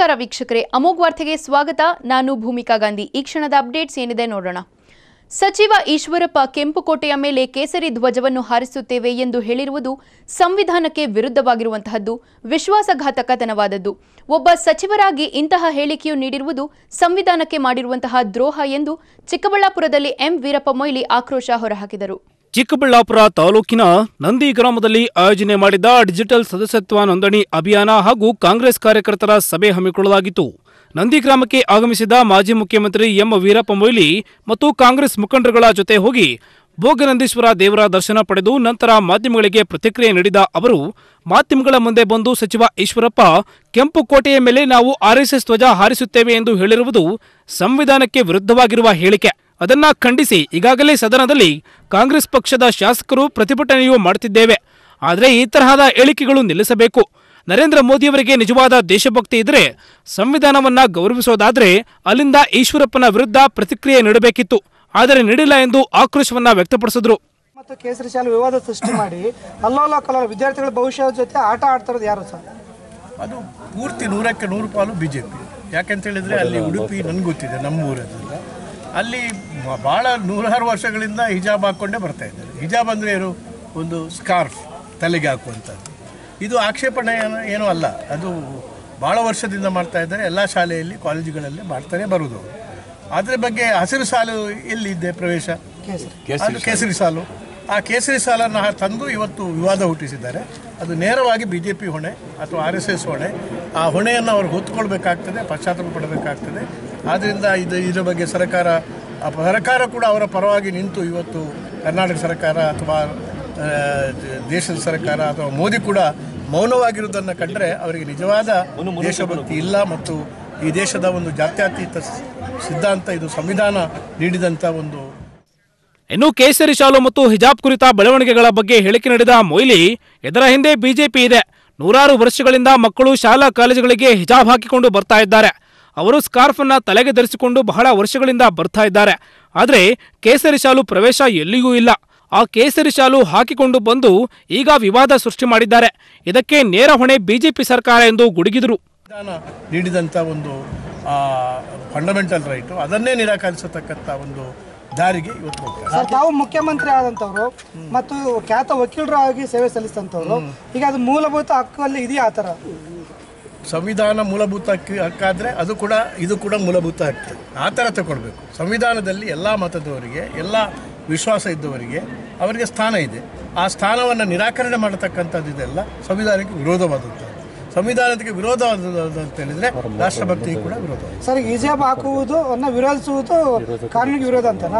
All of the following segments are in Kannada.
ನಮಸ್ಕಾರ ವೀಕ್ಷಕರೇ ಅಮೋಘ್ ವಾರ್ತೆಗೆ ಸ್ವಾಗತ ನಾನು ಭೂಮಿಕಾ ಗಾಂಧಿ ಈ ಕ್ಷಣದ ಅಪ್ಡೇಟ್ಸ್ ಏನಿದೆ ನೋಡೋಣ ಸಚಿವ ಈಶ್ವರಪ್ಪ ಕೆಂಪುಕೋಟೆಯ ಮೇಲೆ ಕೇಸರಿ ಧ್ವಜವನ್ನು ಹಾರಿಸುತ್ತೇವೆ ಎಂದು ಹೇಳಿರುವುದು ಸಂವಿಧಾನಕ್ಕೆ ವಿರುದ್ಧವಾಗಿರುವಂತಹದ್ದು ವಿಶ್ವಾಸಘಾತಕತನವಾದದ್ದು ಒಬ್ಬ ಸಚಿವರಾಗಿ ಇಂತಹ ಹೇಳಿಕೆಯು ನೀಡಿರುವುದು ಸಂವಿಧಾನಕ್ಕೆ ಮಾಡಿರುವಂತಹ ದ್ರೋಹ ಎಂದು ಚಿಕ್ಕಬಳ್ಳಾಪುರದಲ್ಲಿ ಎಂ ವೀರಪ್ಪ ಮೊಯ್ಲಿ ಆಕ್ರೋಶ ಹೊರಹಾಕಿದರು ಚಿಕ್ಕಬಳ್ಳಾಪುರ ತಾಲೂಕಿನ ನಂದಿ ಗ್ರಾಮದಲ್ಲಿ ಆಯೋಜನೆ ಮಾಡಿದ್ದ ಡಿಜಿಟಲ್ ಸದಸ್ಯತ್ವ ನೋಂದಣಿ ಅಭಿಯಾನ ಹಾಗೂ ಕಾಂಗ್ರೆಸ್ ಕಾರ್ಯಕರ್ತರ ಸಭೆ ಹಮ್ಮಿಕೊಳ್ಳಲಾಗಿತ್ತು ನಂದಿ ಗ್ರಾಮಕ್ಕೆ ಆಗಮಿಸಿದ ಮಾಜಿ ಮುಖ್ಯಮಂತ್ರಿ ಎಂ ವೀರಪ್ಪ ಮೊಯ್ಲಿ ಮತ್ತು ಕಾಂಗ್ರೆಸ್ ಮುಖಂಡರುಗಳ ಜೊತೆ ಹೋಗಿ ಭೋಗನಂದೀಶ್ವರ ದೇವರ ದರ್ಶನ ಪಡೆದು ನಂತರ ಮಾಧ್ಯಮಗಳಿಗೆ ಪ್ರತಿಕ್ರಿಯೆ ನೀಡಿದ ಅವರು ಮಾಧ್ಯಮಗಳ ಮುಂದೆ ಬಂದು ಸಚಿವ ಈಶ್ವರಪ್ಪ ಕೆಂಪು ಕೋಟೆಯ ಮೇಲೆ ನಾವು ಆರ್ಎಸ್ಎಸ್ ಧ್ವಜ ಹಾರಿಸುತ್ತೇವೆ ಎಂದು ಹೇಳಿರುವುದು ಸಂವಿಧಾನಕ್ಕೆ ವಿರುದ್ಧವಾಗಿರುವ ಹೇಳಿಕೆ ಅದನ್ನ ಖಂಡಿಸಿ ಈಗಾಗಲೇ ಸದನದಲ್ಲಿ ಕಾಂಗ್ರೆಸ್ ಪಕ್ಷದ ಶಾಸಕರು ಪ್ರತಿಭಟನೆಯೂ ಮಾಡುತ್ತಿದ್ದೇವೆ ಆದರೆ ಈ ತರಹದ ಹೇಳಿಕೆಗಳು ನಿಲ್ಲಿಸಬೇಕು ನರೇಂದ್ರ ಮೋದಿಯವರಿಗೆ ನಿಜವಾದ ದೇಶಭಕ್ತಿ ಇದ್ರೆ ಸಂವಿಧಾನವನ್ನ ಗೌರವಿಸೋದಾದ್ರೆ ಅಲ್ಲಿಂದ ಈಶ್ವರಪ್ಪನ ವಿರುದ್ಧ ಪ್ರತಿಕ್ರಿಯೆ ನೀಡಬೇಕಿತ್ತು ಆದರೆ ನೀಡಿಲ್ಲ ಎಂದು ಆಕ್ರೋಶವನ್ನ ವ್ಯಕ್ತಪಡಿಸಿದ್ರು ಮತ್ತು ಕೇಸರಿ ಶಾಲೆ ವಿವಾದ ಸೃಷ್ಟಿ ಮಾಡಿ ಅಲ್ಲೋಲ ಕಲೋಲ ವಿದ್ಯಾರ್ಥಿಗಳ ಭವಿಷ್ಯದ ಜೊತೆ ಆಟ ಆಡ್ತಿರೋದು ಯಾರು ಸರ್ ಅದು ಪೂರ್ತಿ ನೂರಕ್ಕೆ ನೂರು ಪಾಲು ಬಿ ಜೆ ಪಿ ಯಾಕಂತ ಹೇಳಿದ್ರೆ ಅಲ್ಲಿ ಉಡುಪಿ ನನಗೆ ಗೊತ್ತಿದೆ ನಮ್ಮ ಊರದ್ದು ಅಲ್ಲಿ ಮ- ಭಾಳ ನೂರಾರು ವರ್ಷಗಳಿಂದ ಹಿಜಾಬ್ ಹಾಕ್ಕೊಂಡೇ ಬರ್ತಾ ಇದ್ದಾರೆ ಹಿಜಾಬ್ ಅಂದರೆ ಏನು ಒಂದು ಸ್ಕಾರ್ಫ್ ತಲೆಗೆ ಹಾಕುವಂಥದ್ದು ಇದು ಆಕ್ಷೇಪಣೆ ಏನು- ಏನೂ ಅಲ್ಲ ಅದು ಭಾಳ ವರ್ಷದಿಂದ ಮಾಡ್ತಾ ಇದ್ದಾರೆ ಎಲ್ಲ ಶಾಲೆಯಲ್ಲಿ ಕಾಲೇಜುಗಳಲ್ಲಿ ಮಾಡ್ತಾನೆ ಬರುವುದು ಅವರು ಅದ್ರ ಬಗ್ಗೆ ಹಸಿರು ಸಾಲು ಎಲ್ಲಿದೆ ಪ್ರವೇಶ ಅದು ಕೇಸರಿ ಸಾಲು ಆ ಕೇಸರಿ ಸಾಲನ್ನು ತಂದು ಇವತ್ತು ವಿವಾದ ಹುಟ್ಟಿಸಿದ್ದಾರೆ ಅದು ನೇರವಾಗಿ ಬಿ ಜೆ ಪಿ ಹೊಣೆ ಅಥವಾ ಆರ್ ಎಸ್ ಎಸ್ ಹೊಣೆ ಆ ಹೊಣೆಯನ್ನು ಅವರು ಹೊತ್ತುಕೊಳ್ಬೇಕಾಗ್ತದೆ ಪಶ್ಚಾತ್ತಾಪ ಪಡಬೇಕಾಗ್ತದೆ ಆದ್ದರಿಂದ ಇದು ಇದರ ಬಗ್ಗೆ ಸರ್ಕಾರ ಆ ಸರ್ಕಾರ ಕೂಡ ಅವರ ಪರವಾಗಿ ನಿಂತು ಇವತ್ತು ಕರ್ನಾಟಕ ಸರ್ಕಾರ ಅಥವಾ ಆ, ದೇಶದ ಸರ್ಕಾರ ಅಥವಾ ಮೋದಿ ಕೂಡ ಮೌನವಾಗಿರುವುದನ್ನು ಕಂಡರೆ ಅವರಿಗೆ ನಿಜವಾದ ದೇಶಭಕ್ತಿ ಇಲ್ಲ ಮತ್ತು ಈ ದೇಶದ ಒಂದು ಜಾತ್ಯತೀತ ಸಿದ್ಧಾಂತ ಇದು ಸಂವಿಧಾನ ನೀಡಿದಂಥ ಒಂದು ಇನ್ನು ಕೇಸರಿ ಶಾಲು ಮತ್ತು ಹಿಜಾಬ್ ಕುರಿತ ಬೆಳವಣಿಗೆಗಳ ಬಗ್ಗೆ ಹೇಳಿಕೆ ನೀಡಿದ ಮೊಯ್ಲಿ ಇದರ ಹಿಂದೆ ಬಿಜೆಪಿ ಇದೆ ನೂರಾರು ವರ್ಷಗಳಿಂದ ಮಕ್ಕಳು ಶಾಲಾ ಕಾಲೇಜುಗಳಿಗೆ ಹಿಜಾಬ್ ಹಾಕಿಕೊಂಡು ಬರ್ತಾ ಇದ್ದಾರೆ ಅವರು ಸ್ಕಾರ್ಫ್ ಅನ್ನ ತಲೆಗೆ ಧರಿಸಿಕೊಂಡು ಬಹಳ ವರ್ಷಗಳಿಂದ ಬರ್ತಾ ಇದ್ದಾರೆ ಆದರೆ ಕೇಸರಿ ಶಾಲು ಪ್ರವೇಶ ಎಲ್ಲಿಯೂ ಇಲ್ಲ ಆ ಕೇಸರಿ ಶಾಲು ಹಾಕಿಕೊಂಡು ಬಂದು ಈಗ ವಿವಾದ ಸೃಷ್ಟಿ ಮಾಡಿದ್ದಾರೆ ಇದಕ್ಕೆ ನೇರ ಹೊಣೆ ಬಿಜೆಪಿ ಸರ್ಕಾರ ಎಂದು ಗುಡುಗಿದರು ಸಂವಿಧಾನ ನೀಡಿದಂಥ ಒಂದು ಫಂಡಮೆಂಟಲ್ ರೈಟು ಅದನ್ನೇ ನಿರಾಕರಿಸತಕ್ಕಂಥ ಒಂದು ದಾರಿಗೆ ಇವತ್ತು ಹೋಗ್ತಾರೆ ಸರ್ ತಾವು ಮುಖ್ಯಮಂತ್ರಿ ಆದಂಥವ್ರು ಮತ್ತು ಖ್ಯಾತ ವಕೀಲರು ಆಗಿ ಸೇವೆ ಸಲ್ಲಿಸಿದಂಥವ್ರು ಈಗ ಅದು ಮೂಲಭೂತ ಹಕ್ಕಲ್ಲಿ ಇದೆಯಾ ಆ ಥರ ಸಂವಿಧಾನ ಮೂಲಭೂತ ಹಕ್ಕಿ ಹಕ್ಕಾದರೆ ಅದು ಕೂಡ ಇದು ಕೂಡ ಮೂಲಭೂತ ಹಕ್ಕು ಆ ಥರ ತಗೊಳ್ಬೇಕು ಸಂವಿಧಾನದಲ್ಲಿ ಎಲ್ಲ ಮತದವರಿಗೆ ಎಲ್ಲ ವಿಶ್ವಾಸ ಇದ್ದವರಿಗೆ ಅವರಿಗೆ ಸ್ಥಾನ ಇದೆ ಆ ಸ್ಥಾನವನ್ನು ನಿರಾಕರಣೆ ಮಾಡತಕ್ಕಂಥದ್ದು ಇದೆಲ್ಲ ಸಂವಿಧಾನಕ್ಕೆ ವಿರೋಧವಾದದ್ದು ಸಂವಿಧಾನಕ್ಕೆ ವಿರೋಧವಾದದ್ದು ಅಂತ ಹೇಳಿದರೆ ರಾಷ್ಟ್ರಭಕ್ತಿಗೆ ಕೂಡ ವಿರೋಧವಾದ ಸರ್ ಹಿಜಾಬ್ ಹಾಕುವುದು ಅನ್ನ ವಿರೋಧಿಸುವುದು ಕಾನೂನಿಗೆ ವಿರೋಧ ಅಂತನಾ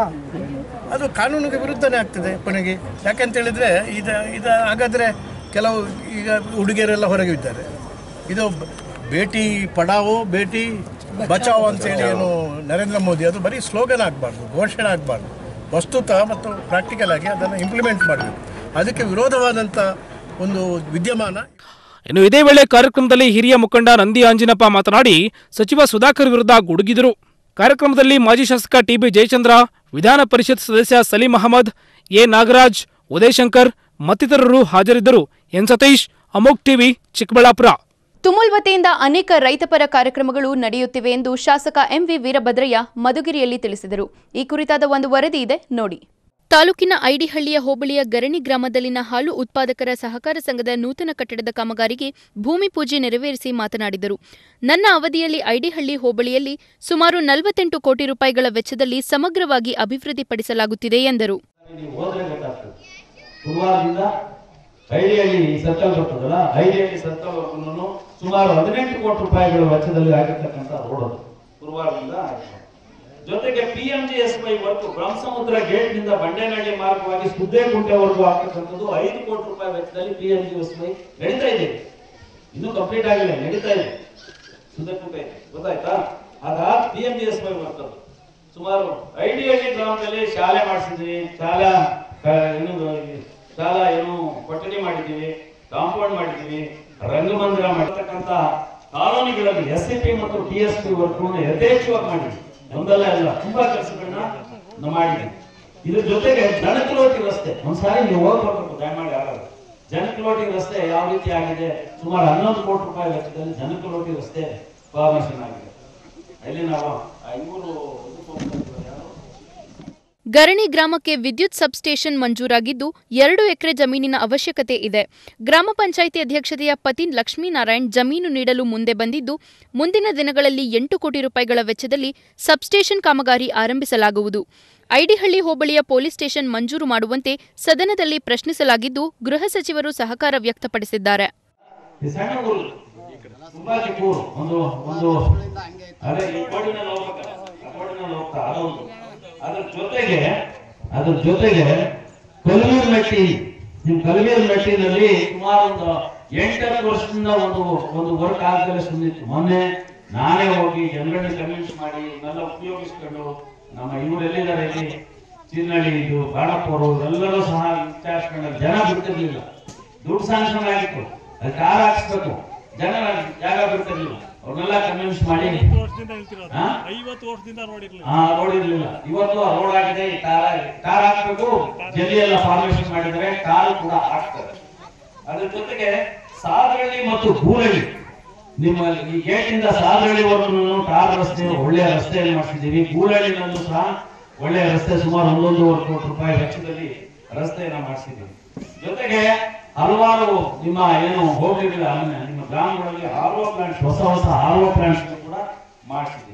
ಅದು ಕಾನೂನಿಗೆ ವಿರುದ್ಧನೇ ಆಗ್ತದೆ ಕೊನೆಗೆ ಯಾಕಂತ ಹೇಳಿದ್ರೆ ಇದು ಇದು ಹಾಗಾದರೆ ಕೆಲವು ಈಗ ಹುಡುಗಿಯರೆಲ್ಲ ಹೊರಗೆ ಇದ್ದಾರೆ ಇದು ಬ- ಬೇಟಿ ಪಡಾವೋ ಬೇಟಿ ಬಚಾವೋ ಅಂತೇಳಿ ಏನು ನರೇಂದ್ರ ಮೋದಿ ಅದು ಬರೀ ಸ್ಲೋಗನ್ ಆಗಬಾರ್ದು ಘೋಷಣೆ ಆಗಬಾರ್ದು ವಸ್ತುತ ಮತ್ತು ಪ್ರಾಕ್ಟಿಕಲ್ ಆಗಿ ಅದನ್ನು ಇಂಪ್ಲಿಮೆಂಟ್ ಮಾಡಬೇಕು ಅದಕ್ಕೆ ವಿರೋಧವಾದಂಥ ಒಂದು ವಿದ್ಯಮಾನ ಇನ್ನು ಇದೇ ವೇಳೆ ಕಾರ್ಯಕ್ರಮದಲ್ಲಿ ಹಿರಿಯ ಮುಖಂಡ ನಂದಿ ಆಂಜಿನಪ್ಪ ಮಾತನಾಡಿ ಸಚಿವ ಸುಧಾಕರ್ ವಿರುದ್ಧ ಗುಡುಗಿದರು ಕಾರ್ಯಕ್ರಮದಲ್ಲಿ ಮಾಜಿ ಶಾಸಕ ಟಿಬಿ ಜಯಚಂದ್ರ ವಿಧಾನ ಪರಿಷತ್ ಸದಸ್ಯ ಸಲೀಂ ಅಹಮದ್ ಎ ನಾಗರಾಜ್ ಉದಯಶಂಕರ್ ಮತ್ತಿತರರು ಹಾಜರಿದ್ದರು ಎನ್ ಸತೀಶ್ ಅಮೋಕ್ ಟಿವಿ ಚಿಕ್ಕಬಳ್ಳಾಪುರ ತುಮುಲ್ ವತಿಯಿಂದ ಅನೇಕ ರೈತಪರ ಕಾರ್ಯಕ್ರಮಗಳು ನಡೆಯುತ್ತಿವೆ ಎಂದು ಶಾಸಕ ಎಂವಿ ವೀರಭದ್ರಯ್ಯ ಮಧುಗಿರಿಯಲ್ಲಿ ತಿಳಿಸಿದರು ಈ ಕುರಿತಾದ ಒಂದು ವರದಿ ಇದೆ ನೋಡಿ ತಾಲೂಕಿನ ಐಡಿಹಳ್ಳಿಯ ಹೋಬಳಿಯ ಗರಣಿ ಗ್ರಾಮದಲ್ಲಿನ ಹಾಲು ಉತ್ಪಾದಕರ ಸಹಕಾರ ಸಂಘದ ನೂತನ ಕಟ್ಟಡದ ಕಾಮಗಾರಿಗೆ ಭೂಮಿ ಪೂಜೆ ನೆರವೇರಿಸಿ ಮಾತನಾಡಿದರು ನನ್ನ ಅವಧಿಯಲ್ಲಿ ಐಡಿಹಳ್ಳಿ ಹೋಬಳಿಯಲ್ಲಿ ಸುಮಾರು ನಲವತ್ತೆಂಟು ಕೋಟಿ ರೂಪಾಯಿಗಳ ವೆಚ್ಚದಲ್ಲಿ ಸಮಗ್ರವಾಗಿ ಅಭಿವೃದ್ಧಿಪಡಿಸಲಾಗುತ್ತಿದೆ ಎಂದರು ನೀವು ಹೋದ್ರೆ ಗೊತ್ತಾಗ್ತದೆ ಪುರ್ವಾರದಿಂದ ಹಳ್ಳಿಹಳ್ಳಿ ಸರ್ಕಲ್ ಬರ್ತದಲ್ಲ ಹಳ್ಳಿಹಳ್ಳಿ ಸರ್ಕಲ್ವರೆಗೂ ಸುಮಾರು ಹದಿನೆಂಟು ಕೋಟಿ ರೂಪಾಯಿಗಳ ವೆಚ್ಚದಲ್ಲಿ ಆಗಿರ್ತಕ್ಕಂಥ ರೋಡ್ ಅದು ಪುರ್ವಾರದಿಂದ ಆಯ್ತು. ಜೊತೆಗೆ P M G S Y work Brahmasamudra gate ನಿಂದ ಬಂಡೇನಹಳ್ಳಿ ಮಾರ್ಗವಾಗಿ ಸುದ್ದೇಕುಂಟೆವರೆಗೂ ಆಗ್ತಕ್ಕಂಥದ್ದು ಐದು ಕೋಟಿ ರೂಪಾಯಿ ವೆಚ್ಚದಲ್ಲಿ P M G S Y ನಡೀತಾ ಇದೆ ಇನ್ನೂ ಕಂಪ್ಲೀಟ್ ಆಗಿಲ್ಲ ನಡೀತಾ ಇದೆ ಸುದ್ದೇಕುಂಟೆ ಇದೆ ಗೊತ್ತಾಯ್ತಾ ಆಗ P M G S Y work ಅದು ಸುಮಾರು ಐಡಿಹಳ್ಳಿ ಗ್ರಾಮದಲ್ಲಿ ಶಾಲೆ ಮಾಡಿಸಿದ್ವಿ ಶಾಲಾ ಕ- ಏನು ಶಾಲಾ ಏನು ಕೊಠಡಿ ಮಾಡಿದ್ದೀವಿ ಕಾಂಪೌಂಡ್ ಮಾಡಿದ್ದೀವಿ ರಂಗಮಂದಿರ ಮಾಡಿರ್ತಕ್ಕಂಥ ಕಾಲೋನಿಗಳಲ್ಲಿ ಎಸ್ ಸಿ ಪಿ ಮತ್ತು ಟಿ ಎಸ್ ಪಿ ವರ್ಕ್ ಯಥೇಚ್ಛವಾಗಿ ಮಾಡಿದ್ವಿ ಒಂದಲ್ಲ ಇಲ್ಲ ತುಂಬಾ ಕೆಲಸಗಳನ್ನ ನಾವು ಮಾಡಿದ್ವಿ ಇದ್ರ ಜೊತೆಗೆ ಜನಕ್ಲೋಟಿ ರಸ್ತೆ ಒಂದ್ಸಾರಿ ನೀವು ಹೋಗಿ ಬರ್ಬೇಕು ದಯಮಾಡಿ ಯಾರು ಜನಕ್ಲೋಟಿ ರಸ್ತೆ ಯಾವ ರೀತಿ ಆಗಿದೆ ಸುಮಾರು ಹನ್ನೊಂದು ಕೋಟಿ ರೂಪಾಯಿ ವೆಚ್ಚದಲ್ಲಿ ಜನಕ್ಲೋಟಿ ರಸ್ತೆ ಫಾರ್ಮೇಶನ್ ಆಗಿದೆ ಅಲ್ಲಿ ನಾವು ಇವರು ಗರಣಿ ಗ್ರಾಮಕ್ಕೆ ವಿದ್ಯುತ್ ಸಬ್ಸ್ಟೇಷನ್ ಮಂಜೂರಾಗಿದ್ದು ಎರಡು ಎಕರೆ ಜಮೀನಿನ ಅವಶ್ಯಕತೆ ಇದೆ ಗ್ರಾಮ ಪಂಚಾಯಿತಿ ಅಧ್ಯಕ್ಷತೆಯ ಪತಿ ಲಕ್ಷ್ಮೀನಾರಾಯಣ್ ಜಮೀನು ನೀಡಲು ಮುಂದೆ ಬಂದಿದ್ದು ಮುಂದಿನ ದಿನಗಳಲ್ಲಿ ಎಂಟು ಕೋಟಿ ರೂಪಾಯಿಗಳ ವೆಚ್ಚದಲ್ಲಿ ಸಬ್ಸ್ಟೇಷನ್ ಕಾಮಗಾರಿ ಆರಂಭಿಸಲಾಗುವುದು ಐಡಿಹಳ್ಳಿ ಹೋಬಳಿಯ ಪೊಲೀಸ್ ಸ್ಟೇಷನ್ ಮಂಜೂರು ಮಾಡುವಂತೆ ಸದನದಲ್ಲಿ ಪ್ರಶ್ನಿಸಲಾಗಿದ್ದು ಗೃಹ ಸಚಿವರು ಸಹಕಾರ ವ್ಯಕ್ತಪಡಿಸಿದ್ದಾರೆ ಈ ಸಣ್ಣ ಊರು ತುಂಬಾ ಚಿಕ್ಕ ಊರು ಒಂದು ಒಂದು ಅದೇ ಈ ರೋಡಿನಲ್ಲಿ ಹೋಗ್ಬೇಕಲ್ಲ, ಆ ರೋಡಿನಲ್ಲಿ ಹೋಗ್ತಾ ಅದೊಂದು ಅದ್ರ ಜೊತೆಗೆ ಅದ್ರ ಜೊತೆಗೆ ಕಲ್ವೀರ್ ಮೆಟ್ಟಿ ನಿಮ್ ಕಲ್ವೀರ್ ಮೆಟ್ಟಿನಲ್ಲಿ ಸುಮಾರು ಒಂದು ಎಂಟತ್ತು ವರ್ಷದಿಂದ ಒಂದು ಒಂದು ವರ್ಕ್ ಆಗದಲ್ಲೇ ಸುಂದಿತ್ತು ಮೊನ್ನೆ ನಾನೇ ಹೋಗಿ ಜನಗಳನ್ನ ಕನ್ವಿನ್ಸ್ ಮಾಡಿ ಇವನ್ನೆಲ್ಲ ಉಪಯೋಗಿಸ್ಕೊಂಡು ನಮ್ಮ ಇವ್ರು ಎಲ್ಲಿದ್ದಾರೆ ಇಲ್ಲಿ ಚಿನ್ನಳ್ಳಿ ಇದು ಬಾಣಪ್ಪವರು ಎಲ್ಲರೂ ಸಹ ವಿಚಾರಿಸ್ಕೊಂಡು ಜನ ಬಿಡ್ತಿರ್ಲಿಲ್ಲ ದುಡ್ಡು ಸ್ಯಾಂಕ್ಷನ್ ಆಗಿತ್ತು ಅದು ಕಾರ್ ಹಾಕ್ಸ್ಬೇಕು ಜನ ಜಾಗ ಬಿಡ್ತಿರ್ಲಿಲ್ಲ ಅವ್ರನ್ನೆಲ್ಲ ಕನ್ವಿನ್ಸ್ ಮಾಡಿ ಹಾ? ಹಾ ರೋಡ್ ಇರ್ಲಿಲ್ಲ ಇವತ್ತು ಆ ರೋಡ್ ಆಗಿದೆ ಈ ಕಾರ್ ಕಾರ್ ಹಾಕ್ಬೇಕು ಜಲ್ದಿ ಎಲ್ಲ ಫಾರ್ಮೇಶನ್ ಮಾಡಿದರೆ ಕಾರ್ ಕೂಡ ಹಾಕ್ತಾರೆ ಅದ್ರ ಜೊತೆಗೆ ಸಾದರಳ್ಳಿ ಮತ್ತು ಗೂರಳ್ಳಿ ನಿಮ್ಮ ಈ ಗೇಟ್ ಇಂದ ಸಾದರಳ್ಳಿವರೆಗೂ ಕಾರ್ ರಸ್ತೆ ಒಳ್ಳೆಯ ರಸ್ತೆಯನ್ನು ಮಾಡಿಸಿದ್ದೀವಿ ಗೂರಳ್ಳಿನಲ್ಲೂ ಸಹ ಒಳ್ಳೆಯ ರಸ್ತೆ ಸುಮಾರು ಒಂದೊಂದೂವರೆ ಕೋಟಿ ರೂಪಾಯಿ ವೆಚ್ಚದಲ್ಲಿ ರಸ್ತೆಯನ್ನ ಮಾಡಿಸಿದ್ದೀವಿ ಜೊತೆಗೆ ಹಲವಾರು ನಿಮ್ಮ ಏನು ಹೋಗ್ಲಿಲ್ಲ ನಿಮ್ಮ ಗ್ರಾಮಗಳಲ್ಲಿ ಆರ್ ಪ್ಲಾಂಟ್ಸ್ ಹೊಸ ಹೊಸ ಆರ್ ಪ್ಲಾಂಟ್ಸ್ ಕೂಡ ಮಾಡಿಸಿದ್ದೀವಿ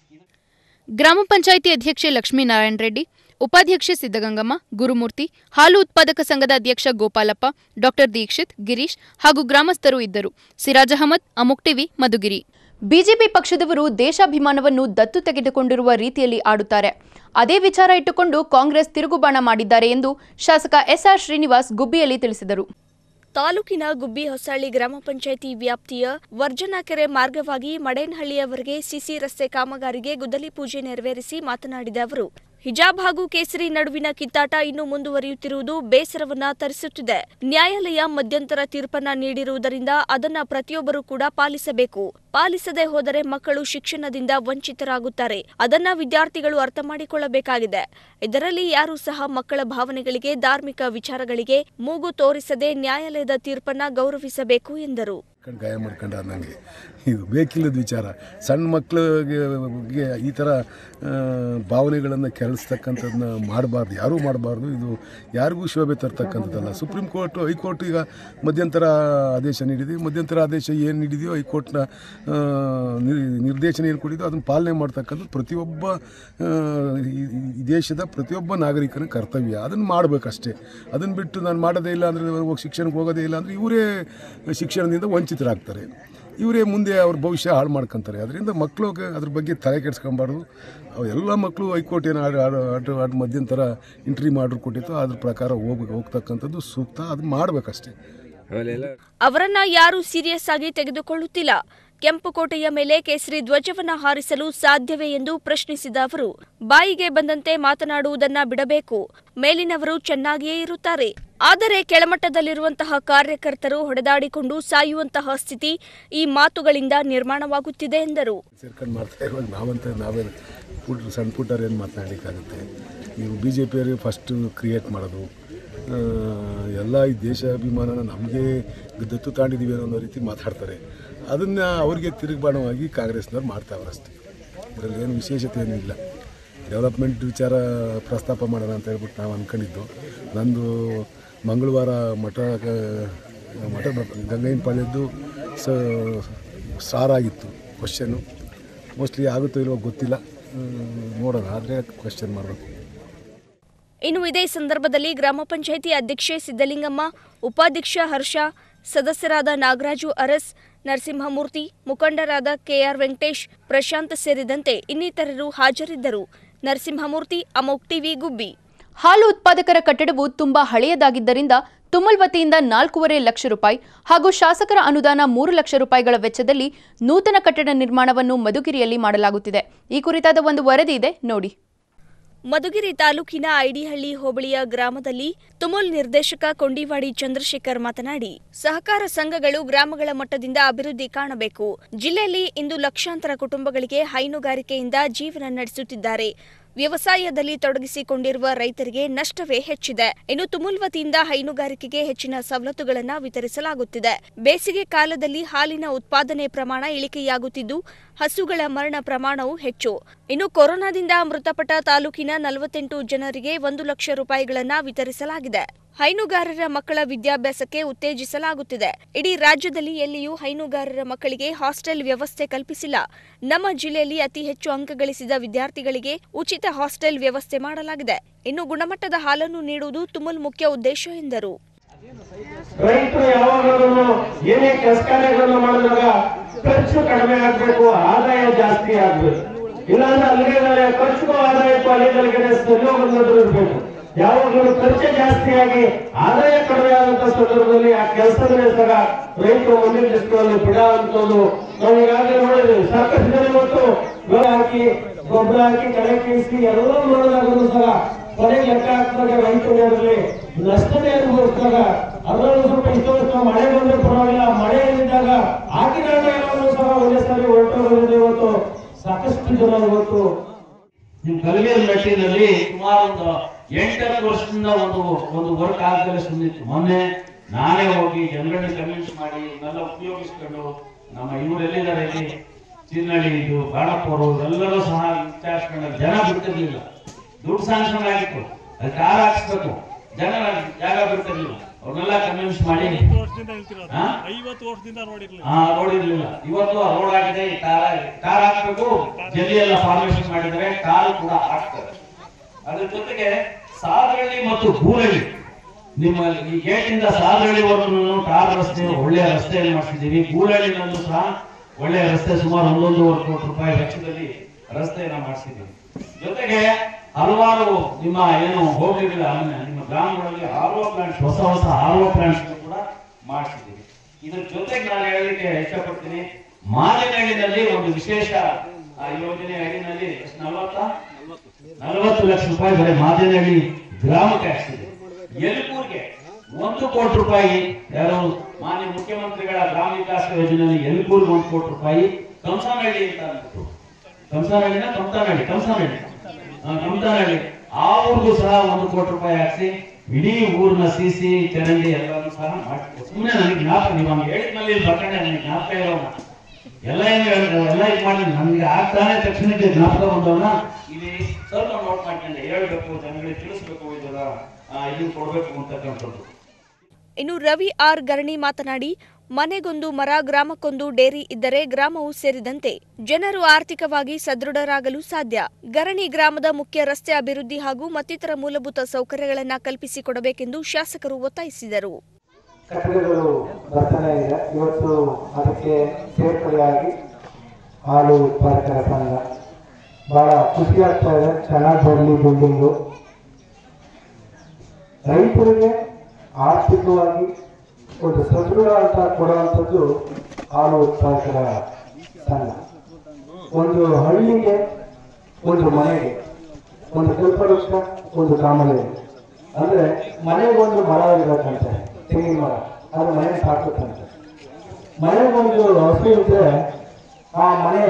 ಗ್ರಾಮ ಪಂಚಾಯಿತಿ ಅಧ್ಯಕ್ಷೆ ಲಕ್ಷ್ಮೀನಾರಾಯಣ ರೆಡ್ಡಿ ಉಪಾಧ್ಯಕ್ಷೆ ಸಿದ್ದಗಂಗಮ್ಮ ಗುರುಮೂರ್ತಿ ಹಾಲು ಉತ್ಪಾದಕ ಸಂಘದ ಅಧ್ಯಕ್ಷ ಗೋಪಾಲಪ್ಪ ಡಾಕ್ಟರ್ ದೀಕ್ಷಿತ್ ಗಿರೀಶ್ ಹಾಗೂ ಗ್ರಾಮಸ್ಥರು ಇದ್ದರು ಸಿರಾಜ್ ಅಹಮದ್ ಅಮುಕ್ ಟಿವಿ ಮಧುಗಿರಿ ಬಿಜೆಪಿ ಪಕ್ಷದವರು ದೇಶಾಭಿಮಾನವನ್ನು ದತ್ತು ತೆಗೆದುಕೊಂಡಿರುವ ರೀತಿಯಲ್ಲಿ ಆಡುತ್ತಾರೆ ಅದೇ ವಿಚಾರ ಇಟ್ಟುಕೊಂಡು ಕಾಂಗ್ರೆಸ್ ತಿರುಗುಬಾಣ ಮಾಡಿದ್ದಾರೆ ಎಂದು ಶಾಸಕ ಎಸ್ಆರ್ ಶ್ರೀನಿವಾಸ್ ಗುಬ್ಬಿಯಲ್ಲಿ ತಿಳಿಸಿದರು ತಾಲೂಕಿನ ಗುಬ್ಬಿ ಹೊಸಳ್ಳಿ ಗ್ರಾಮ ಪಂಚಾಯಿತಿ ವ್ಯಾಪ್ತಿಯ ವರ್ಜನಾಕೆರೆ ಮಾರ್ಗವಾಗಿ ಮಡೇನಹಳ್ಳಿಯವರೆಗೆ ಸಿಸಿ ರಸ್ತೆ ಕಾಮಗಾರಿಗೆ ಗುದ್ದಲಿ ಪೂಜೆ ನೆರವೇರಿಸಿ ಮಾತನಾಡಿದ ಅವರು ಹಿಜಾಬ್ ಹಾಗೂ ಕೇಸರಿ ನಡುವಿನ ಕಿತ್ತಾಟ ಇನ್ನೂ ಮುಂದುವರಿಯುತ್ತಿರುವುದು ಬೇಸರವನ್ನ ತರಿಸುತ್ತಿದೆ ನ್ಯಾಯಾಲಯ ಮಧ್ಯಂತರ ತೀರ್ಪನ್ನ ನೀಡಿರುವುದರಿಂದ ಅದನ್ನ ಪ್ರತಿಯೊಬ್ಬರೂ ಕೂಡ ಪಾಲಿಸಬೇಕು ಪಾಲಿಸದೆ ಹೋದರೆ ಮಕ್ಕಳು ಶಿಕ್ಷಣದಿಂದ ವಂಚಿತರಾಗುತ್ತಾರೆ ಅದನ್ನ ವಿದ್ಯಾರ್ಥಿಗಳು ಅರ್ಥ ಮಾಡಿಕೊಳ್ಳಬೇಕಾಗಿದೆ ಇದರಲ್ಲಿ ಯಾರೂ ಸಹ ಮಕ್ಕಳ ಭಾವನೆಗಳಿಗೆ ಧಾರ್ಮಿಕ ವಿಚಾರಗಳಿಗೆ ಮೂಗು ತೋರಿಸದೆ ನ್ಯಾಯಾಲಯದ ತೀರ್ಪನ್ನ ಗೌರವಿಸಬೇಕು ಎಂದರು ಕಣ್ ಗಾಯ ಮಾಡ್ಕೊಂಡ ನನಗೆ ಇದು ಬೇಕಿಲ್ಲದ ವಿಚಾರ ಸಣ್ಣ ಮಕ್ಕಳಿಗೆ ಈ ಥರ ಭಾವನೆಗಳನ್ನು ಕೆರಳಿಸ್ತಕ್ಕಂಥದ್ದನ್ನ ಮಾಡಬಾರ್ದು ಯಾರೂ ಮಾಡಬಾರ್ದು ಇದು ಯಾರಿಗೂ ಶೋಭೆ ತರ್ತಕ್ಕಂಥದ್ದಲ್ಲ ಸುಪ್ರೀಂ ಕೋರ್ಟ್ ಹೈಕೋರ್ಟ್ ಈಗ ಮಧ್ಯಂತರ ಆದೇಶ ನೀಡಿದೆ ಮಧ್ಯಂತರ ಆದೇಶ ಏನು ನೀಡಿದೆಯೋ ಹೈಕೋರ್ಟ್ನ ಆ, ನಿರ್- ನಿರ್ದೇಶನ ಏನು ಕೊಟ್ಟಿದೆಯೋ ಅದನ್ನು ಪಾಲನೆ ಮಾಡ್ತಕ್ಕಂಥದ್ದು ಪ್ರತಿಯೊಬ್ಬ ಆ, ಈ ಈ ದೇಶದ ಪ್ರತಿಯೊಬ್ಬ ನಾಗರಿಕನ ಕರ್ತವ್ಯ ಅದನ್ನು ಮಾಡಬೇಕಷ್ಟೇ ಅದನ್ನು ಬಿಟ್ಟು ನಾನು ಮಾಡೋದೇ ಇಲ್ಲ ಅಂದರೆ ಹೋಗಿ ಶಿಕ್ಷಣಕ್ಕೆ ಹೋಗೋದೇ ಇಲ್ಲ ಅಂದರೆ ಇವರೇ ಶಿಕ್ಷಣದಿಂದ ವಂಚಿತರಾಗ್ತಾರೆ ಇವರೇ ಮುಂದೆ ಅವ್ರ ಭವಿಷ್ಯ ಹಾಳು ಮಾಡ್ಕೊತಾರೆ ಅದರಿಂದ ಮಕ್ಕಳು ಅದ್ರ ಬಗ್ಗೆ ತಲೆ ಕೆಡಿಸ್ಕೊಬಾರ್ದು ಅವು ಎಲ್ಲ ಮಕ್ಕಳು ಹೈಕೋರ್ಟ್ ಏನು ಆರ್ಡರ್ ಆರ್ಡರ್ ಆರ್ಡರ್ ಮಧ್ಯಂತರ ಎಂಟ್ರಿ ಮಾಡ್ರು ಕೊಟ್ಟಿತ್ತು ಅದ್ರ ಪ್ರಕಾರ ಹೋಗ್ ಹೋಗ್ತಕ್ಕಂಥದ್ದು ಸೂಕ್ತ ಅದು ಮಾಡಬೇಕಷ್ಟೇ ಅವರನ್ನ ಯಾರೂ ಸೀರಿಯಸ್ ಆಗಿ ತೆಗೆದುಕೊಳ್ಳುತ್ತಿಲ್ಲ ಕೆಂಪುಕೋಟೆಯ ಮೇಲೆ ಕೇಸರಿ ಧ್ವಜವನ್ನ ಹಾರಿಸಲು ಸಾಧ್ಯವೇ ಎಂದು ಪ್ರಶ್ನಿಸಿದ ಅವರು ಬಾಯಿಗೆ ಬಂದಂತೆ ಮಾತನಾಡುವುದನ್ನ ಬಿಡಬೇಕು ಮೇಲಿನವರು ಚೆನ್ನಾಗಿಯೇ ಇರುತ್ತಾರೆ ಆದರೆ ಕೆಳಮಟ್ಟದಲ್ಲಿರುವಂತಹ ಕಾರ್ಯಕರ್ತರು ಹೊಡೆದಾಡಿಕೊಂಡು ಸಾಯುವಂತಹ ಸ್ಥಿತಿ ಈ ಮಾತುಗಳಿಂದ ನಿರ್ಮಾಣವಾಗುತ್ತಿದೆ ಎಂದರು ಸೇರ್ಕೊಂಡು ಮಾಡ್ತಾ ಇರುವಾಗ ನಾವಂತ ನಾವೇ ಪುಟ್ ಸಣ್ಣ ಪುಟ್ಟರು ಏನು ಮಾತನಾಡಲಿಕ್ಕಾಗುತ್ತೆ ನೀವು ಬಿ ಜೆ ಪಿಯವರಿಗೆ ಫಸ್ಟು ಕ್ರಿಯೇಟ್ ಮಾಡೋದು ಆ, ಎಲ್ಲ ಈ ದೇಶಾಭಿಮಾನನ ನಮಗೆ ದತ್ತು ತಾಂಡಿದ್ದೀವಿ ಅನ್ನೋ ರೀತಿ ಮಾತಾಡ್ತಾರೆ ಅದನ್ನು ಅವರಿಗೆ ತಿರುಗ್ಬಾಣವಾಗಿ ಕಾಂಗ್ರೆಸ್ನವ್ರು ಮಾಡ್ತಾವ್ರೆ ಅಷ್ಟೇ ಇದರಲ್ಲಿ ಏನು ವಿಶೇಷತೆ ಏನೂ ಇಲ್ಲ ಡೆವಲಪ್ಮೆಂಟ್ ವಿಚಾರ ಪ್ರಸ್ತಾಪ ಮಾಡೋಣ ಅಂತ ಹೇಳ್ಬಿಟ್ಟು ನಾವು ಅಂದ್ಕೊಂಡಿದ್ದು ನಂದು ಮಂಗಳವಾರ ಮಠ ಮಠ ಗಂಗೈನಪಾಳ್ಯದ್ದು ಸ ಸಾರಾಗಿತ್ತು ಕ್ವಶನ್ನು ಮೋಸ್ಟ್ಲಿ ಆಗುತ್ತೋ ಇಲ್ವೋ ಗೊತ್ತಿಲ್ಲ ಹ್ಮ್, ನೋಡೋಣ ಆದರೆ ಕ್ವಶನ್ ಮಾಡಬೇಕು ಇನ್ನು ಇದೇ ಸಂದರ್ಭದಲ್ಲಿ ಗ್ರಾಮ ಪಂಚಾಯಿತಿ ಅಧ್ಯಕ್ಷೆ ಸಿದ್ದಲಿಂಗಮ್ಮ ಉಪಾಧ್ಯಕ್ಷ ಹರ್ಷ ಸದಸ್ಯರಾದ ನಾಗರಾಜು ಅರಸ್ ನರಸಿಂಹಮೂರ್ತಿ ಮುಖಂಡರಾದ ಕೆಆರ್ ವೆಂಕಟೇಶ್ ಪ್ರಶಾಂತ್ ಸೇರಿದಂತೆ ಇನ್ನಿತರರು ಹಾಜರಿದ್ದರು ನರಸಿಂಹಮೂರ್ತಿ ಅಮೋಕ್ ಟಿವಿ ಗುಬ್ಬಿ ಹಾಲು ಉತ್ಪಾದಕರ ಕಟ್ಟಡವು ತುಂಬಾ ಹಳೆಯದಾಗಿದ್ದರಿಂದ ತುಮಲ್ ವತಿಯಿಂದ ನಾಲ್ಕೂವರೆ ಲಕ್ಷ ರೂಪಾಯಿ ಹಾಗೂ ಶಾಸಕರ ಅನುದಾನ ಮೂರು ಲಕ್ಷ ರೂಪಾಯಿಗಳ ವೆಚ್ಚದಲ್ಲಿ ನೂತನ ಕಟ್ಟಡ ನಿರ್ಮಾಣವನ್ನು ಮಧುಗಿರಿಯಲ್ಲಿ ಮಾಡಲಾಗುತ್ತಿದೆ ಈ ಕುರಿತಾದ ಒಂದು ವರದಿ ಇದೆ ನೋಡಿ ಮಧುಗಿರಿ ತಾಲೂಕಿನ ಐಡಿಹಳ್ಳಿ ಹೋಬಳಿಯ ಗ್ರಾಮದಲ್ಲಿ ತುಮುಲ್ ನಿರ್ದೇಶಕ ಕೊಂಡಿವಾಡಿ ಚಂದ್ರಶೇಖರ್ ಮಾತನಾಡಿ ಸಹಕಾರ ಸಂಘಗಳು ಗ್ರಾಮಗಳ ಮಟ್ಟದಿಂದ ಅಭಿವೃದ್ಧಿ ಕಾಣಬೇಕು ಜಿಲ್ಲೆಯಲ್ಲಿ ಇಂದು ಲಕ್ಷಾಂತರ ಕುಟುಂಬಗಳಿಗೆ ಹೈನುಗಾರಿಕೆಯಿಂದ ಜೀವನ ನಡೆಸುತ್ತಿದ್ದಾರೆ ವ್ಯವಸಾಯದಲ್ಲಿ ತೊಡಗಿಸಿಕೊಂಡಿರುವ ರೈತರಿಗೆ ನಷ್ಟವೇ ಹೆಚ್ಚಿದೆ ಇನ್ನು ತುಮುಲ್ ವತಿಯಿಂದ ಹೈನುಗಾರಿಕೆಗೆ ಹೆಚ್ಚಿನ ಸವಲತ್ತುಗಳನ್ನು ವಿತರಿಸಲಾಗುತ್ತಿದೆ ಬೇಸಿಗೆ ಕಾಲದಲ್ಲಿ ಹಾಲಿನ ಉತ್ಪಾದನೆ ಪ್ರಮಾಣ ಇಳಿಕೆಯಾಗುತ್ತಿದ್ದು ಹಸುಗಳ ಮರಣ ಪ್ರಮಾಣವೂ ಹೆಚ್ಚು ಇನ್ನು ಕೊರೋನಾದಿಂದ ಮೃತಪಟ್ಟ ತಾಲೂಕಿನ ನಲವತ್ತೆಂಟು ಜನರಿಗೆ ಒಂದು ಲಕ್ಷ ರೂಪಾಯಿಗಳನ್ನು ವಿತರಿಸಲಾಗಿದೆ ಹೈನುಗಾರರ ಮಕ್ಕಳ ವಿದ್ಯಾಭ್ಯಾಸಕ್ಕೆ ಉತ್ತೇಜಿಸಲಾಗುತ್ತಿದೆ ಇಡೀ ರಾಜ್ಯದಲ್ಲಿ ಎಲ್ಲಿಯೂ ಹೈನುಗಾರರ ಮಕ್ಕಳಿಗೆ ಹಾಸ್ಟೆಲ್ ವ್ಯವಸ್ಥೆ ಕಲ್ಪಿಸಿಲ್ಲ ನಮ್ಮ ಜಿಲ್ಲೆಯಲ್ಲಿ ಅತಿ ಹೆಚ್ಚು ಅಂಕ ಗಳಿಸಿದ ವಿದ್ಯಾರ್ಥಿಗಳಿಗೆ ಉಚಿತ ಹಾಸ್ಟೆಲ್ ವ್ಯವಸ್ಥೆ ಮಾಡಲಾಗಿದೆ ಇನ್ನು ಗುಣಮಟ್ಟದ ಹಾಲನ್ನು ನೀಡುವುದು ತುಮುಲ್ ಮುಖ್ಯ ಉದ್ದೇಶ ಎಂದರು ರೈತರು ಯಾವಾಗಲೂ ಏನೇ ಕೆಲಸ ಕಾರ್ಯಗಳನ್ನು ಮಾಡಿದಾಗ ಖರ್ಚು ಕಡಿಮೆ ಆಗ್ಬೇಕು ಆದಾಯ ಜಾಸ್ತಿ ಆಗ್ಬೇಕು ಇಲ್ಲಾಂದ್ರೆ ಅಲ್ಲಿಗೆ ಖರ್ಚು ಆದಾಯಕ್ಕೂ ಅಲ್ಲಿಗೆ ಸರಿಯೋಗಂದ್ರೂ ಇರ್ಬೇಕು ಯಾವಾಗಲೂ ಖರ್ಚು ಜಾಸ್ತಿ ಆಗಿ ಆದಾಯ ಕಡಿಮೆ ಆದಂತ ಸಂದರ್ಭದಲ್ಲಿ ಆ ಕೆಲಸ ನಡೆಸಿದಾಗ ರೈತರು ಮುಂದಿನ ದಿವಸಗಳಲ್ಲಿ ಬಿಡ ಅಂತದ್ದು ನಾವು ಈಗಾಗಲೇ ನೋಡಿದ್ವಿ ಸಾಕಷ್ಟು ಜನ ಇವತ್ತು ಬೆಳೆ ಹಾಕಿ ಗೊಬ್ಬರ ಹಾಕಿ ಕಳೆ ಕೀಳಿಸಿ ಎಲ್ಲ ಮಾಡೋದಾಗಲೂ ಸಹ ಕೊನೆಗೆ ಲೆಕ್ಕ ಹಾಕಿದಾಗ ರೈತರಲ್ಲಿ ನಷ್ಟನೇ ಅನುಭವಿಸಿದಾಗ ಅದರಲ್ಲೂ ಸ್ವಲ್ಪ ಇಷ್ಟು ವರ್ಷ ಮಳೆ ಬಂದ್ರೆ ಪರವಾಗಿಲ್ಲ ಮಳೆ ಇದ್ದಾಗ ಆಗಿನ ಎಲ್ಲವೂ ಸಹ ಒಂದೇ ಸಾರಿ ಹೊರಟೋದ್ರಿಂದ ಇವತ್ತು ಸಾಕಷ್ಟು ಜನ ಇವತ್ತು ನಿಮ್ ಕಲಿಗೆಲ್ ಮೆಟ್ಟಿನಲ್ಲಿ ಸುಮಾರು ಒಂದು ಎಂಟತ್ತು ವರ್ಷದಿಂದ ಒಂದು ಒಂದು ವರ್ಕ್ ಆಗದಲ್ಲೇ ಸುಮ್ಮನಿತ್ತು ಮೊನ್ನೆ ನಾನೇ ಹೋಗಿ ಜನಗಳನ್ನ ಕನ್ವಿನ್ಸ್ ಮಾಡಿ ಇವನ್ನೆಲ್ಲ ಉಪಯೋಗಿಸ್ಕೊಂಡು ನಮ್ಮ ಇವ್ರು ಎಲ್ಲಿದ್ದಾರೆ ಇಲ್ಲಿ ಚಿನ್ನಳ್ಳಿ ಇದು ಬಾಣಪ್ಪವರು ಎಲ್ಲರೂ ಸಹ ವಿಚಾರಿಸ್ಕೊಂಡು ಜನ ಬಿಡ್ತಿರ್ಲಿಲ್ಲ ದುಡ್ಡು ಸ್ಯಾಂಕ್ಷನ್ ಆಗಿತ್ತು ಅಲ್ಲಿ ಕಾರ್ ಹಾಕ್ಸ್ಬೇಕು ಜನ ಜಾಗ ಬಿಡ್ತಿರ್ಲಿಲ್ಲ ಅವ್ರನ್ನೆಲ್ಲ ಕನ್ವಿನ್ಸ್ ಮಾಡಿ ಹಾ? ಹಾ ರೋಡ್ ಇರ್ಲಿಲ್ಲ ಇವತ್ತು ಆ ರೋಡ್ ಆಗಿದೆ ಈ ಕಾರ್ ಕಾರ್ ಹಾಕ್ಬೇಕು ಜಲ್ಲಿ ಎಲ್ಲ ಫಾರ್ಮೇಶನ್ ಮಾಡಿದರೆ ಕಾರ್ ಕೂಡ ಹಾಕ್ತಾರೆ ಅದ್ರ ಜೊತೆಗೆ ಸಾದರಳ್ಳಿ ಮತ್ತು ಗೂರಳ್ಳಿ ನಿಮ್ಮ ಈ ಗೇಟಿಂದ ಸಾದರಳ್ಳಿವರೆಗೂ ಟಾರ್ ರಸ್ತೆ ಒಳ್ಳೆಯ ರಸ್ತೆಯನ್ನು ಮಾಡಿಸಿದ್ದೀವಿ ಗೂರಳ್ಳಿನಲ್ಲೂ ಸಹ ಒಳ್ಳೆಯ ರಸ್ತೆ ಸುಮಾರು ಒಂದೊಂದೂವರೆ ಕೋಟಿ ರೂಪಾಯಿ ವೆಚ್ಚದಲ್ಲಿ ರಸ್ತೆಯನ್ನ ಮಾಡಿಸಿದ್ದೀವಿ ಜೊತೆಗೆ ಹಲವಾರು ನಿಮ್ಮ ಏನು ಹೋಗಿರಲಿಲ್ಲ ನಿಮ್ಮ ಗ್ರಾಮಗಳಲ್ಲಿ ಆರ್ ಒ ಪ್ಲಾಂಟ್ಸ್ ಹೊಸ ಹೊಸ ಆರ್ ಒ ಪ್ಲಾಂಟ್ಸ್ ಕೂಡ ಮಾಡಿಸಿದ್ದೀವಿ ಇದ್ರ ಜೊತೆಗೆ ನಾನು ಹೇಳಲಿಕ್ಕೆ ಇಷ್ಟಪಡ್ತೀನಿ ಮಾಲಿನಹಳ್ಳಿನಲ್ಲಿ ಒಂದು ವಿಶೇಷ ಆ, ಯೋಜನೆ ಅಡಿನಲ್ಲಿ ಎಷ್ಟು ನಲವತ್ತ ನಲವತ್ತು ಲಕ್ಷ ರೂಪಾಯಿ ಬರೀ ಮಾದೇನಹಳ್ಳಿ ಗ್ರಾಮಕ್ಕೆ ಹಾಕ್ಸಿದೆ ಯಲಬೂರ್ಗೆ ಒಂದು ಕೋಟಿ ರೂಪಾಯಿ ಯಾರು ಮಾನ್ಯ ಮುಖ್ಯಮಂತ್ರಿಗಳ ಗ್ರಾಮ ವಿಕಾಸ ಯೋಜನೆಯಲ್ಲಿ ಯಲಬೂರ್ಗೆ ಒಂದು ಕೋಟಿ ರೂಪಾಯಿ ಕಂಸಾನಹಳ್ಳಿ ಅಂತ ಅಂದ್ಬಿಟ್ಟು ಕಂಸಾನಹಳ್ಳಿನ ಕಂಸಾನಹಳ್ಳಿ ಕಂಸಾನಹಳ್ಳಿ ಆ, ಕಂಸಾನಹಳ್ಳಿ ಆ ಊರಿಗೂ ಸಹ ಒಂದು ಕೋಟಿ ರೂಪಾಯಿ ಹಾಕ್ಸಿ ಇಡೀ ಊರಿನ ಸಿಸಿ ಚರಂಡಿ ಎಲ್ಲಾನು ಸಹ ಮಾಡಿ ಸುಮ್ಮನೆ ನನಗೆ ಜ್ಞಾಪಕ ನೀವು ಹಂಗೆ ಹೇಳಿದ್ಮೇಲೆ ಇಲ್ಲಿ ಬರ್ಕೊಂಡೆ ನನಗೆ ಜ್ಞಾಪಕ ಇರೋಣ ಎಲ್ಲ ಏನು ಹೇಳಿದ್ರು ಎಲ್ಲ ಇದು ಮಾಡಿ ನಮ್ಗೆ ಆಗ್ತಾನೆ ತಕ್ಷಣಕ್ಕೆ ಜ್ಞಾಪಕ ಬಂದವನ ಇಲ್ಲಿ ಸ್ವಲ್ಪ ನೋಟ್ ಮಾಡ್ಕೊಂಡೆ ಹೇಳ್ಬೇಕು ಜನಗಳಿಗೆ ತಿಳಿಸ್ಬೇಕು ಇದರ ಇದನ್ನ ಕೊಡ್ಬೇಕು ಅಂತಕ್ಕಂಥದ್ದು ಇನ್ನು ರವಿ ಆರ್ ಗರಣಿ ಮಾತನಾಡಿ ಮನೆಗೊಂದು ಮರ ಗ್ರಾಮಕ್ಕೊಂದು ಡೇರಿ ಇದ್ದರೆ ಗ್ರಾಮವು ಸೇರಿದಂತೆ ಜನರು ಆರ್ಥಿಕವಾಗಿ ಸದೃಢರಾಗಲು ಸಾಧ್ಯ ಗರಣಿ ಗ್ರಾಮದ ಮುಖ್ಯ ರಸ್ತೆ ಅಭಿವೃದ್ಧಿ ಹಾಗೂ ಮತ್ತಿತರ ಮೂಲಭೂತ ಸೌಕರ್ಯಗಳನ್ನು ಕಲ್ಪಿಸಿಕೊಡಬೇಕೆಂದು ಶಾಸಕರು ಒತ್ತಾಯಿಸಿದರು ಕಟ್ಟಡಗಳು ಬರ್ತಾನೆ ಇದೆ ಇವತ್ತು ಅದಕ್ಕೆ ಸೇರ್ಪಡೆಯಾಗಿ ಹಾಲು ಉತ್ಪಾದಕರ ಸಂಘ ಬಹಳ ಖುಷಿ ಆಗ್ತಾ ಇದೆ ಚೆನ್ನಾಗಿ ಬರಲಿ ಬಿಲ್ಡಿಂಗು ರೈತರಿಗೆ ಆರ್ಥಿಕವಾಗಿ ಒಂದು ಸದೃಢ ಅಂತ ಕೊಡುವಂಥದ್ದು ಹಾಲು ಉತ್ಪಾದಕರ ಸಂಘ ಒಂದು ಹಳ್ಳಿಗೆ ಒಂದು ಮನೆಗೆ ಒಂದು ಕಲ್ಪವೃಕ್ಷ ಒಂದು ಕಾಮಲೆ ಅಂದ್ರೆ ಮನೆಗೊಂದು ಮರ ಇರಬೇಕಂತೆ ತೆಂಗಿನ ಮರ ಅದು ಮನೆ ಸಾಕುತ್ತಂತೆ ಮನೆಗೊಂದು ಹಸು ಇದ್ರೆ ಆ ಮನೆ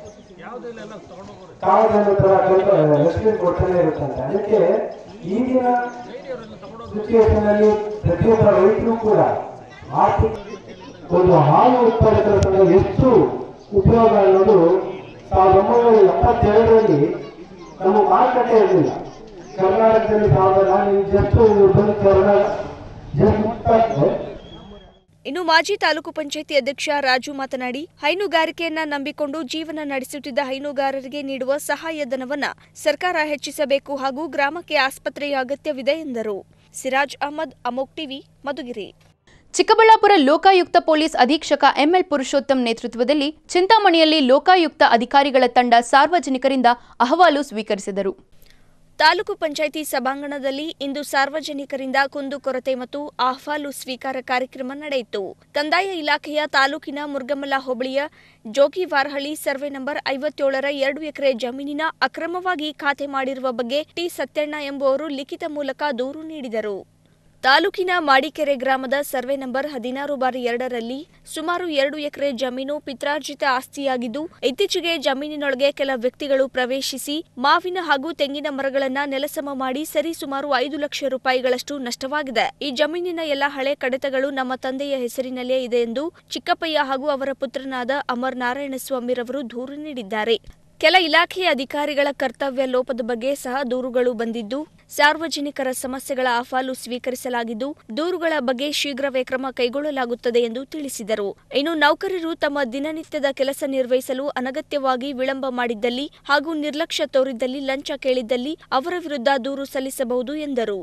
ಕಾಗದ ತರ ಕಲ್ಪ ಲಕ್ಷ್ಮಿ ಕೊಡ್ತಾನೆ ಇರುತ್ತಂತೆ ಅದಕ್ಕೆ ಈಗಿನ ಸಿಚುವೇಶನ್ ಅಲ್ಲಿ ಪ್ರತಿಯೊಬ್ಬ ರೈತರು ಕೂಡ ಆರ್ಥಿಕ ಒಂದು ಹಾಲು ಉತ್ಪಾದಕರ ಸಂಘ ಎಷ್ಟು ಉಪಯೋಗ ಅನ್ನೋದು ಸಾವಿರದ ಒಂಬೈನೂರ ಎಪ್ಪತ್ತೆರಡರಲ್ಲಿ ನಮ್ಮ ಮಾರುಕಟ್ಟೆ ಇರಲಿಲ್ಲ ಕರ್ನಾಟಕದಲ್ಲಿ ಸಾವಿರದ ನಾನು ಜಸ್ಟ್ ಬಂದು ಕರ್ನಾಟಕ ಜಸ್ಟ್ ಇನ್ನು ಮಾಜಿ ತಾಲೂಕು ಪಂಚಾಯಿತಿ ಅಧ್ಯಕ್ಷ ರಾಜು ಮಾತನಾಡಿ ಹೈನುಗಾರಿಕೆಯನ್ನ ನಂಬಿಕೊಂಡು ಜೀವನ ನಡೆಸುತ್ತಿದ್ದ ಹೈನುಗಾರರಿಗೆ ನೀಡುವ ಸಹಾಯಧನವನ್ನ ಸರ್ಕಾರ ಹೆಚ್ಚಿಸಬೇಕು ಹಾಗೂ ಗ್ರಾಮಕ್ಕೆ ಆಸ್ಪತ್ರೆಯ ಅಗತ್ಯವಿದೆ ಎಂದರು ಸಿರಾಜ್ ಅಹಮದ್ ಅಮೋಕ್ ಟಿವಿ ಮಧುಗಿರಿ ಚಿಕ್ಕಬಳ್ಳಾಪುರ ಲೋಕಾಯುಕ್ತ ಪೊಲೀಸ್ ಅಧೀಕ್ಷಕ ಎಂಎಲ್ ಪುರುಷೋತ್ತಮ್ ನೇತೃತ್ವದಲ್ಲಿ ಚಿಂತಾಮಣಿಯಲ್ಲಿ ಲೋಕಾಯುಕ್ತ ಅಧಿಕಾರಿಗಳ ತಂಡ ಸಾರ್ವಜನಿಕರಿಂದ ಅಹವಾಲು ಸ್ವೀಕರಿಸಿದರು ತಾಲೂಕು ಪಂಚಾಯಿತಿ ಸಭಾಂಗಣದಲ್ಲಿ ಇಂದು ಸಾರ್ವಜನಿಕರಿಂದ ಕುಂದುಕೊರತೆ ಮತ್ತು ಅಹವಾಲು ಸ್ವೀಕಾರ ಕಾರ್ಯಕ್ರಮ ನಡೆಯಿತು ಕಂದಾಯ ಇಲಾಖೆಯ ತಾಲೂಕಿನ ಮುರ್ಗಮಲ ಹೋಬಳಿಯ ಜೋಗಿವಾರಹಳ್ಳಿ ಸರ್ವೆ ನಂಬರ್ ಐವತ್ತೇಳರ ಎರಡು ಎಕರೆ ಜಮೀನಿನ ಅಕ್ರಮವಾಗಿ ಖಾತೆ ಮಾಡಿರುವ ಬಗ್ಗೆ ಟಿ ಸತ್ಯಣ್ಣ ಎಂಬುವರು ಲಿಖಿತ ಮೂಲಕ ದೂರು ನೀಡಿದರು ತಾಲೂಕಿನ ಮಾಡಿಕೆರೆ ಗ್ರಾಮದ ಸರ್ವೆ ನಂಬರ್ ಹದಿನಾರು ಬಾರಿ ಎರಡರಲ್ಲಿ ಸುಮಾರು ಎರಡು ಎಕರೆ ಜಮೀನು ಪಿತ್ರಾರ್ಜಿತ ಆಸ್ತಿಯಾಗಿದ್ದು ಇತ್ತೀಚೆಗೆ ಜಮೀನಿನೊಳಗೆ ಕೆಲ ವ್ಯಕ್ತಿಗಳು ಪ್ರವೇಶಿಸಿ ಮಾವಿನ ಹಾಗೂ ತೆಂಗಿನ ಮರಗಳನ್ನ ನೆಲಸಮ ಮಾಡಿ ಸರಿ ಸುಮಾರು ಐದು ಲಕ್ಷ ರೂಪಾಯಿಗಳಷ್ಟು ನಷ್ಟವಾಗಿದೆ ಈ ಜಮೀನಿನ ಎಲ್ಲ ಹಳೆ ಕಡತಗಳು ನಮ್ಮ ತಂದೆಯ ಹೆಸರಿನಲ್ಲೇ ಇದೆ ಎಂದು ಚಿಕ್ಕಪ್ಪಯ್ಯ ಹಾಗೂ ಅವರ ಪುತ್ರನಾದ ಅಮರ್ ನಾರಾಯಣಸ್ವಾಮಿರವರು ದೂರು ನೀಡಿದ್ದಾರೆ ಕೆಲ ಇಲಾಖೆಯ ಅಧಿಕಾರಿಗಳ ಕರ್ತವ್ಯ ಲೋಪದ ಬಗ್ಗೆ ಸಹ ದೂರುಗಳು ಬಂದಿದ್ದು ಸಾರ್ವಜನಿಕರ ಸಮಸ್ಯೆಗಳ ಅಹವಾಲು ಸ್ವೀಕರಿಸಲಾಗಿದ್ದು ದೂರುಗಳ ಬಗ್ಗೆ ಶೀಘ್ರವೇ ಕ್ರಮ ಕೈಗೊಳ್ಳಲಾಗುತ್ತದೆ ಎಂದು ತಿಳಿಸಿದರು ಇನ್ನು ನೌಕರರು ತಮ್ಮ ದಿನನಿತ್ಯದ ಕೆಲಸ ನಿರ್ವಹಿಸಲು ಅನಗತ್ಯವಾಗಿ ವಿಳಂಬ ಮಾಡಿದ್ದಲ್ಲಿ ಹಾಗೂ ನಿರ್ಲಕ್ಷ್ಯ ತೋರಿದ್ದಲ್ಲಿ ಲಂಚ ಕೇಳಿದ್ದಲ್ಲಿ ಅವರ ವಿರುದ್ಧ ದೂರು ಸಲ್ಲಿಸಬಹುದು ಎಂದರು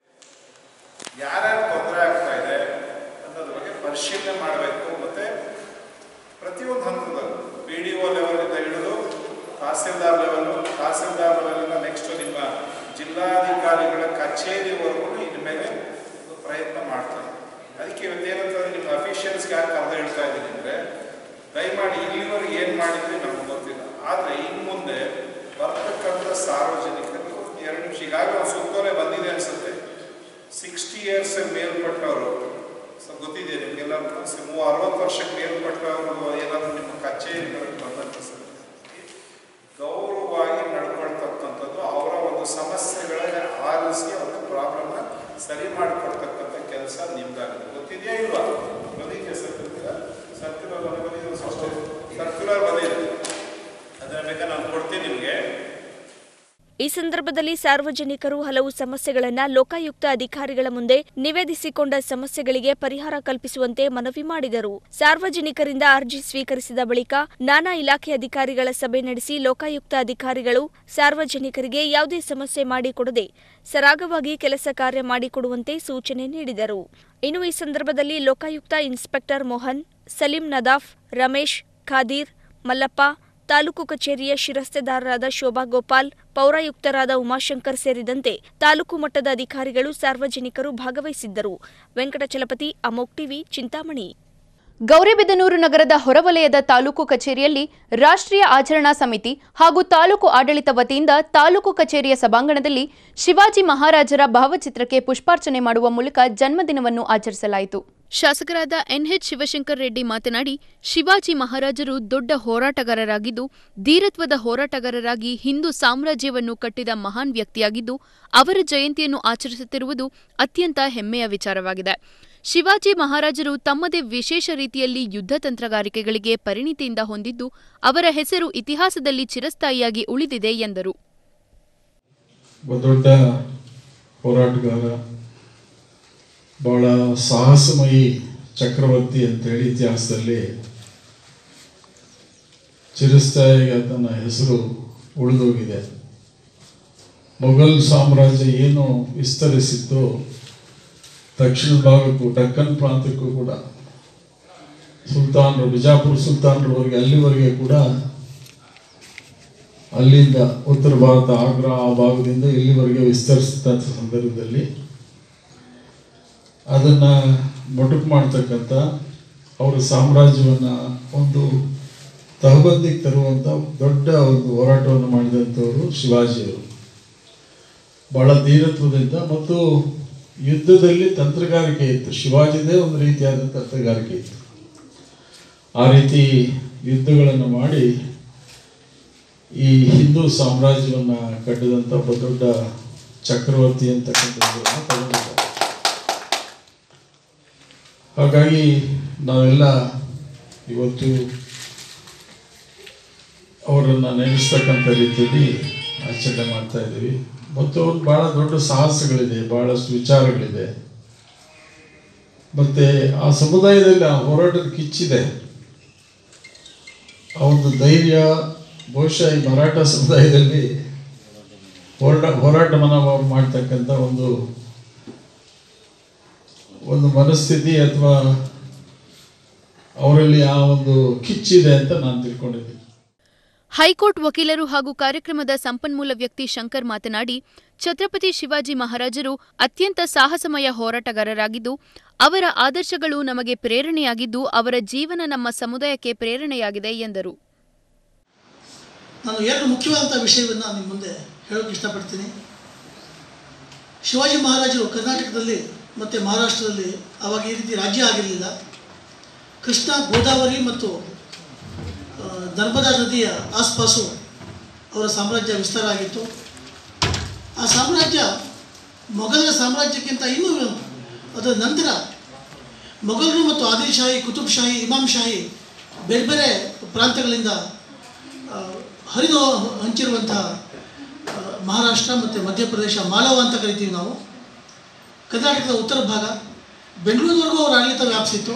ಯಾರ್ಯಾರು ತೊಂದರೆ ಆಗ್ತಾ ಇದೆ ಅನ್ನೋದ್ರ ಬಗ್ಗೆ ಪರಿಶೀಲನೆ ಮಾಡಬೇಕು ಮತ್ತು ಪ್ರತಿಯೊಂದು ಹಂತದಲ್ಲೂ ಪಿ ಡಿ ಒ ಲೆವೆಲಿಂದ ಹಿಡಿದು ತಹಸೀಲ್ದಾರ್ ಲೆವೆಲು ತಹಸೀಲ್ದಾರ್ ಲೆವೆಲಿಂದ ನೆಕ್ಸ್ಟ್ ನಿಮ್ಮ ಜಿಲ್ಲಾಧಿಕಾರಿಗಳ ಕಚೇರಿವರೆಗೂ ಇದ್ರ ಮೇಲೆ ಒಂದು ಪ್ರಯತ್ನ ಮಾಡ್ತಾರೆ ಅದಕ್ಕೆ ಇವತ್ತೇನಂತಂದ್ರೆ ನಿಮ್ಮ ಅಫಿಷಿಯಲ್ಸ್ಗೆ ಯಾಕೆ ಕರೆದು ಹೇಳ್ತಾ ಇದ್ದೀನಿ ಅಂದರೆ ದಯಮಾಡಿ ಇಲ್ಲಿವರೆಗೆ ಏನು ಮಾಡಿದ್ವಿ ನಮ್ಗೆ ಗೊತ್ತಿಲ್ಲ ಆದರೆ ಇನ್ನು ಮುಂದೆ ಬರ್ತಕ್ಕಂಥ ಸಾರ್ವಜನಿಕರಿಗೆ ಒಂದು ಎರಡು ನಿಮಿಷ ಈಗಾಗಲೇ ಒಂದು ಸುತ್ತೋಲೆ ಬಂದಿದೆ ಅನಿಸುತ್ತೆ ಸಿಕ್ಸ್ಟಿ ಇಯರ್ಸ್ ಮೇಲ್ಪಟ್ಟವರು ಸೊ ಗೊತ್ತಿದೆ ನಿಮಗೆಲ್ಲ ಮೂವ ಅರವತ್ತು ವರ್ಷಕ್ಕೆ ಮೇಲ್ಪಟ್ಟವರು ಏನಾದರೂ ನಿಮ್ಮ ಕಚೇರಿಗಳಿಗೆ ಬಂದಂಥ ಸಂದರ್ಭದಲ್ಲಿ ಗೌರವವಾಗಿ ನಡ್ಕೊಳ್ತಕ್ಕಂಥದ್ದು ಅವರ ಒಂದು ಸಮಸ್ಯೆಗಳ ಆಲಿಸಿ ಒಂದು ಪ್ರಾಬ್ಲಮ್ನ ಸರಿ ಮಾಡಿಕೊಡ್ತಕ್ಕಂಥ ಕೆಲಸ ನಿಮ್ದಾಗುತ್ತೆ ಗೊತ್ತಿದೆಯಾ ಇಲ್ವಾ ಬಂದಿದೆಯಾ ಸರ್ಕ್ಯುಲರ್ ಸರ್ಕ್ಯುಲರ್ ಬಂದಿದೆ ಅಷ್ಟೇ ಸರ್ಕ್ಯುಲರ್ ಬಂದಿದೆ ಅದನ್ನ ಬೇಕಾದ್ರೆ ನಾನು ಕೊಡ್ತೀನಿ ನಿಮಗೆ ಈ ಸಂದರ್ಭದಲ್ಲಿ ಸಾರ್ವಜನಿಕರು ಹಲವು ಸಮಸ್ಯೆಗಳನ್ನ ಲೋಕಾಯುಕ್ತ ಅಧಿಕಾರಿಗಳ ಮುಂದೆ ನಿವೇದಿಸಿಕೊಂಡ ಸಮಸ್ಯೆಗಳಿಗೆ ಪರಿಹಾರ ಕಲ್ಪಿಸುವಂತೆ ಮನವಿ ಮಾಡಿದರು ಸಾರ್ವಜನಿಕರಿಂದ ಅರ್ಜಿ ಸ್ವೀಕರಿಸಿದ ಬಳಿಕ ನಾನಾ ಇಲಾಖೆ ಅಧಿಕಾರಿಗಳ ಸಭೆ ನಡೆಸಿ ಲೋಕಾಯುಕ್ತ ಅಧಿಕಾರಿಗಳು ಸಾರ್ವಜನಿಕರಿಗೆ ಯಾವುದೇ ಸಮಸ್ಯೆ ಮಾಡಿಕೊಡದೆ ಸರಾಗವಾಗಿ ಕೆಲಸ ಕಾರ್ಯ ಮಾಡಿಕೊಡುವಂತೆ ಸೂಚನೆ ನೀಡಿದರು ಇನ್ನು ಈ ಸಂದರ್ಭದಲ್ಲಿ ಲೋಕಾಯುಕ್ತ ಇನ್ಸ್ಪೆಕ್ಟರ್ ಮೋಹನ್ ಸಲೀಂ ನದಾಫ್ ರಮೇಶ್ ಖಾದೀರ್ ಮಲ್ಲಪ್ಪ ತಾಲೂಕು ಕಚೇರಿಯ ಶಿರಸ್ತೆದಾರರಾದ ಶೋಭಾ ಗೋಪಾಲ್ ಪೌರಾಯುಕ್ತರಾದ ಉಮಾಶಂಕರ್ ಸೇರಿದಂತೆ ತಾಲೂಕು ಮಟ್ಟದ ಅಧಿಕಾರಿಗಳು ಸಾರ್ವಜನಿಕರು ಭಾಗವಹಿಸಿದ್ದರು ವೆಂಕಟಚಲಪತಿ ಅಮೋಕ್ ಟಿವಿ ಚಿಂತಾಮಣಿ ಗೌರಿಬಿದನೂರು ನಗರದ ಹೊರವಲಯದ ತಾಲೂಕು ಕಚೇರಿಯಲ್ಲಿ ರಾಷ್ಟ್ರೀಯ ಆಚರಣಾ ಸಮಿತಿ ಹಾಗೂ ತಾಲೂಕು ಆಡಳಿತ ವತಿಯಿಂದ ತಾಲೂಕು ಕಚೇರಿಯ ಸಭಾಂಗಣದಲ್ಲಿ ಶಿವಾಜಿ ಮಹಾರಾಜರ ಭಾವಚಿತ್ರಕ್ಕೆ ಪುಷ್ಪಾರ್ಚನೆ ಮಾಡುವ ಮೂಲಕ ಜನ್ಮದಿನವನ್ನು ಆಚರಿಸಲಾಯಿತು ಶಾಸಕರಾದ ಎನ್ಎಚ್ ಶಿವಶಂಕರ್ ರೆಡ್ಡಿ ಮಾತನಾಡಿ ಶಿವಾಜಿ ಮಹಾರಾಜರು ದೊಡ್ಡ ಹೋರಾಟಗಾರರಾಗಿದ್ದು ಧೀರತ್ವದ ಹೋರಾಟಗಾರರಾಗಿ ಹಿಂದೂ ಸಾಮ್ರಾಜ್ಯವನ್ನು ಕಟ್ಟಿದ ಮಹಾನ್ ವ್ಯಕ್ತಿಯಾಗಿದ್ದು ಅವರ ಜಯಂತಿಯನ್ನು ಆಚರಿಸುತ್ತಿರುವುದು ಅತ್ಯಂತ ಹೆಮ್ಮೆಯ ವಿಚಾರವಾಗಿದೆ ಶಿವಾಜಿ ಮಹಾರಾಜರು ತಮ್ಮದೇ ವಿಶೇಷ ರೀತಿಯಲ್ಲಿ ಯುದ್ಧ ತಂತ್ರಗಾರಿಕೆಗಳಿಗೆ ಪರಿಣಿತಿಯಿಂದ ಹೊಂದಿದ್ದು ಅವರ ಹೆಸರು ಇತಿಹಾಸದಲ್ಲಿ ಚಿರಸ್ಥಾಯಿಯಾಗಿ ಉಳಿದಿದೆ ಎಂದರು ಒಬ್ಬ ದೊಡ್ಡ ಹೋರಾಟಗಾರ ಬಹಳ ಸಾಹಸಮಯಿ ಚಕ್ರವರ್ತಿ ಅಂತೇಳಿ ಇತಿಹಾಸದಲ್ಲಿ ಚಿರಸ್ಥಾಯಿಗೆ ತನ್ನ ಹೆಸರು ಉಳಿದೋಗಿದೆ ಮೊಘಲ್ ಸಾಮ್ರಾಜ್ಯ ಏನು ವಿಸ್ತರಿಸಿತ್ತು ದಕ್ಷಿಣ ಭಾಗಕ್ಕೂ ಡಕ್ಕನ್ ಪ್ರಾಂತ್ಯಕ್ಕೂ ಕೂಡ ಸುಲ್ತಾನರು ಬಿಜಾಪುರ ಸುಲ್ತಾನರವರೆಗೆ ಅಲ್ಲಿವರೆಗೆ ಕೂಡ ಅಲ್ಲಿಂದ ಉತ್ತರ ಭಾರತ ಆಗ್ರಾ ಆ ಭಾಗದಿಂದ ಇಲ್ಲಿವರೆಗೆ ವಿಸ್ತರಿಸಿದಂಥ ಸಂದರ್ಭದಲ್ಲಿ ಅದನ್ನು ಮೊಟಕು ಮಾಡ್ತಕ್ಕಂಥ ಅವರ ಸಾಮ್ರಾಜ್ಯವನ್ನು ಒಂದು ತಹಬಂದಿಗೆ ತರುವಂಥ ದೊಡ್ಡ ಒಂದು ಹೋರಾಟವನ್ನು ಮಾಡಿದಂಥವರು ಶಿವಾಜಿಯವರು ಬಹಳ ಧೀರತ್ವದಿಂದ ಮತ್ತು ಯುದ್ಧದಲ್ಲಿ ತಂತ್ರಗಾರಿಕೆ ಇತ್ತು ಶಿವಾಜಿದೇ ಒಂದು ರೀತಿಯಾದ ತಂತ್ರಗಾರಿಕೆ ಇತ್ತು ಆ ರೀತಿ ಯುದ್ಧಗಳನ್ನು ಮಾಡಿ ಈ ಹಿಂದೂ ಸಾಮ್ರಾಜ್ಯವನ್ನು ಕಟ್ಟಿದಂಥ ಒಬ್ಬ ದೊಡ್ಡ ಚಕ್ರವರ್ತಿ ಅಂತಕ್ಕಂಥದ್ದನ್ನು ತಗೊಂಡಿದ್ದಾರೆ ಹಾಗಾಗಿ ನಾವೆಲ್ಲ ಇವತ್ತು ಅವರನ್ನು ನೆನೆಸ್ತಕ್ಕಂಥ ರೀತಿಯಲ್ಲಿ ಆಚರಣೆ ಮಾಡ್ತಾ ಇದ್ದೀವಿ ಮತ್ತು ಅವ್ರು ಭಾಳ ದೊಡ್ಡ ಸಾಹಸಗಳಿದೆ ಭಾಳಷ್ಟು ವಿಚಾರಗಳಿದೆ ಮತ್ತು ಆ ಸಮುದಾಯದಲ್ಲಿ ಆ ಹೋರಾಟದ ಕಿಚ್ಚಿದೆ ಆ ಒಂದು ಧೈರ್ಯ ಬಹುಶಃ ಈ ಮರಾಠ ಸಮುದಾಯದಲ್ಲಿ ಹೋರಾಟ ಹೋರಾಟ ಮನೋಭಾವ ಮಾಡ್ತಕ್ಕಂಥ ಒಂದು ಒಂದು ಮನಸ್ಥಿತಿ ಅಥವಾ ಅವರಲ್ಲಿ ಆ ಒಂದು ಕಿಚ್ಚಿದೆ ಅಂತ ನಾನು ತಿಳ್ಕೊಂಡಿದ್ದೀನಿ ಹೈಕೋರ್ಟ್ ವಕೀಲರು ಹಾಗೂ ಕಾರ್ಯಕ್ರಮದ ಸಂಪನ್ಮೂಲ ವ್ಯಕ್ತಿ ಶಂಕರ್ ಮಾತನಾಡಿ ಛತ್ರಪತಿ ಶಿವಾಜಿ ಮಹಾರಾಜರು ಅತ್ಯಂತ ಸಾಹಸಮಯ ಹೋರಾಟಗಾರರಾಗಿದ್ದು ಅವರ ಆದರ್ಶಗಳು ನಮಗೆ ಪ್ರೇರಣೆಯಾಗಿದ್ದು ಅವರ ಜೀವನ ನಮ್ಮ ಸಮುದಾಯಕ್ಕೆ ಪ್ರೇರಣೆಯಾಗಿದೆ ಎಂದರು ನಾನು ಎರಡು ಮುಖ್ಯವಾದಂಥ ವಿಷಯವನ್ನು ನಿಮ್ಮ ಮುಂದೆ ಹೇಳೋಕೆ ಇಷ್ಟಪಡ್ತೀನಿ ಶಿವಾಜಿ ಮಹಾರಾಜರು ಕರ್ನಾಟಕದಲ್ಲಿ ಮತ್ತು ಮಹಾರಾಷ್ಟ್ರದಲ್ಲಿ ಆವಾಗ ಈ ರೀತಿ ರಾಜ್ಯ ಆಗಿರಲಿಲ್ಲ ಕೃಷ್ಣ ಗೋದಾವರಿ ಮತ್ತು ಆ, ನರ್ಮದಾ ನದಿಯ ಆಸ್ಪಾಸು ಅವರ ಸಾಮ್ರಾಜ್ಯ ವಿಸ್ತಾರ ಆಗಿತ್ತು ಆ ಸಾಮ್ರಾಜ್ಯ ಮೊಘಲರ ಸಾಮ್ರಾಜ್ಯಕ್ಕಿಂತ ಇನ್ನೂ ಅದರ ನಂತರ ಮೊಘಲರು ಮತ್ತು ಆದಿಲ್ ಶಾಹಿ ಕುತುಬ್ ಶಾಹಿ ಇಮಾಮ್ ಶಾಹಿ ಬೇರೆ ಬೇರೆ ಪ್ರಾಂತ್ಯಗಳಿಂದ ಆ, ಹರಿದು ಹಂಚಿರುವಂಥ ಆ, ಮಹಾರಾಷ್ಟ್ರ ಮತ್ತು ಮಧ್ಯಪ್ರದೇಶ ಮಾಲವ ಅಂತ ಕರಿತೀವಿ ನಾವು ಕರ್ನಾಟಕದ ಉತ್ತರ ಭಾಗ ಬೆಂಗಳೂರಿನವರೆಗೂ ಅವರ ಆಡಳಿತ ವ್ಯಾಪಿಸಿತ್ತು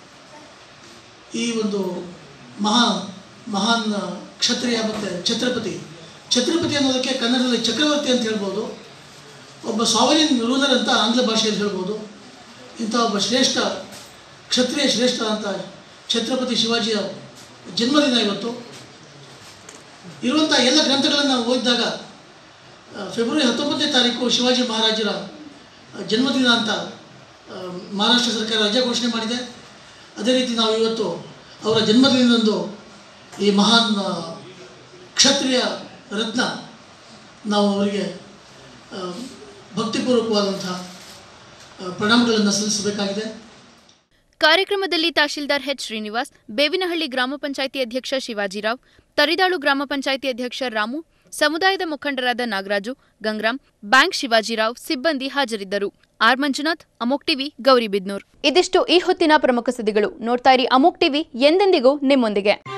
ಈ ಒಂದು ಮಹಾ ಮಹಾನ್ ಕ್ಷತ್ರಿಯ ಮತ್ತು ಛತ್ರಪತಿ ಛತ್ರಪತಿ ಅನ್ನೋದಕ್ಕೆ ಕನ್ನಡದಲ್ಲಿ ಚಕ್ರವರ್ತಿ ಅಂತ ಹೇಳ್ಬೋದು ಒಬ್ಬ ಸಾವರಿನ್ ರೂಲರ್ ಅಂತ ಆಂಗ್ಲ ಭಾಷೆಯಲ್ಲಿ ಹೇಳ್ಬೋದು ಇಂಥ ಒಬ್ಬ ಶ್ರೇಷ್ಠ ಕ್ಷತ್ರಿಯ ಶ್ರೇಷ್ಠ ಅಂತ ಛತ್ರಪತಿ ಶಿವಾಜಿಯ ಜನ್ಮದಿನ ಇವತ್ತು ಇರುವಂಥ ಎಲ್ಲ ಗ್ರಂಥಗಳನ್ನು ನಾವು ಓದಿದಾಗ ಆ, ಫೆಬ್ರವರಿ ಹತ್ತೊಂಬತ್ತನೇ ತಾರೀಕು ಶಿವಾಜಿ ಮಹಾರಾಜರ ಆ, ಜನ್ಮದಿನ ಅಂತ ಆ, ಮಹಾರಾಷ್ಟ್ರ ಸರ್ಕಾರ ರಜೆ ಘೋಷಣೆ ಮಾಡಿದೆ ಅದೇ ರೀತಿ ನಾವು ಇವತ್ತು ಅವರ ಜನ್ಮದಿನದಂದು ಈ ಮಹಾನ್ ಆ, ಕ್ಷತ್ರಿಯ ರತ್ನ ನಾವು ಅವರಿಗೆ ಆ, ಭಕ್ತಿಪೂರ್ವಕವಾದಂಥ ಆ, ಪ್ರಣಾಮಗಳನ್ನು ಸಲ್ಲಿಸಬೇಕಾಗಿದೆ ಕಾರ್ಯಕ್ರಮದಲ್ಲಿ ತಹಶೀಲ್ದಾರ್ ಎಚ್ ಶ್ರೀನಿವಾಸ್ ಬೇವಿನಹಳ್ಳಿ ಗ್ರಾಮ ಪಂಚಾಯಿತಿ ಅಧ್ಯಕ್ಷ ಶಿವಾಜಿರಾವ್ ತರಿದಾಳು ಗ್ರಾಮ ಪಂಚಾಯಿತಿ ಅಧ್ಯಕ್ಷ ರಾಮು ಸಮುದಾಯದ ಮುಖಂಡರಾದ ನಾಗರಾಜು ಗಂಗ್ರಾಮ್ ಬ್ಯಾಂಕ್ ಶಿವಾಜಿರಾವ್ ಸಿಬ್ಬಂದಿ ಹಾಜರಿದ್ದರು ಆರ್ ಮಂಜುನಾಥ್ ಅಮೋಕ್ ಟಿವಿ ಗೌರಿಬಿದ್ನೂರ್ ಇದಿಷ್ಟು ಈ ಹೊತ್ತಿನ ಪ್ರಮುಖ ಸುದ್ದಿಗಳು ನೋಡ್ತಾ ಇರಿ ಅಮೋಕ್ ಟಿವಿ ಎಂದೆಂದಿಗೂ ನಿಮ್ಮೊಂದಿಗೆ